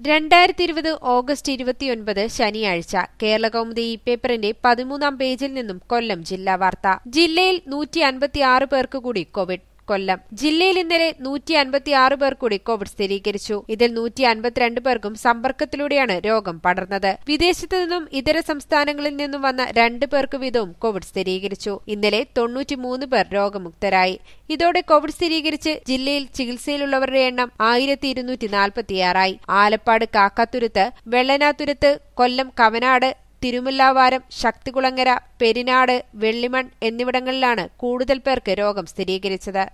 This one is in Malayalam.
രണ്ടായിരത്തി ഇരുപത് ഓഗസ്റ്റ് ഇരുപത്തിയൊൻപത് ശനിയാഴ്ച കേരളകൗമുദി ഈ പേപ്പറിന്റെ പതിമൂന്നാം പേജിൽ നിന്നും കൊല്ലം ജില്ലാ വാർത്ത ജില്ലയിൽ നൂറ്റി അൻപത്തിയാറ് പേർക്ക് കൂടി കോവിഡ് കൊല്ലം ജില്ലയിൽ ഇന്നലെ നൂറ്റി അൻപത്തിയാറ് പേർ കൂടി കോവിഡ് സ്ഥിരീകരിച്ചു ഇതിൽ നൂറ്റി അൻപത്തിരണ്ട് പേർക്കും സമ്പർക്കത്തിലൂടെയാണ് രോഗം പടർന്നത് വിദേശത്തു നിന്നും ഇതര സംസ്ഥാനങ്ങളിൽ നിന്നും വന്ന രണ്ട് പേർക്ക് വീതവും കോവിഡ് സ്ഥിരീകരിച്ചു ഇന്നലെ തൊണ്ണൂറ്റിമൂന്ന് പേർ രോഗമുക്തരായി ഇതോടെ കോവിഡ് സ്ഥിരീകരിച്ച് ജില്ലയിൽ ചികിത്സയിലുള്ളവരുടെ എണ്ണം ആയിരത്തി ഇരുന്നൂറ്റി നാൽപ്പത്തിയാറായി ആലപ്പാട് കാക്കാത്തുരുത്ത് വെള്ളനാതുരത്ത് കൊല്ലം കവനാട് തിരുമുല്ലാവാരം ശക്തികുളങ്ങര പെരിനാട് വെള്ളിമൺ എന്നിവിടങ്ങളിലാണ് കൂടുതൽ പേർക്ക് രോഗം സ്ഥിരീകരിച്ചത്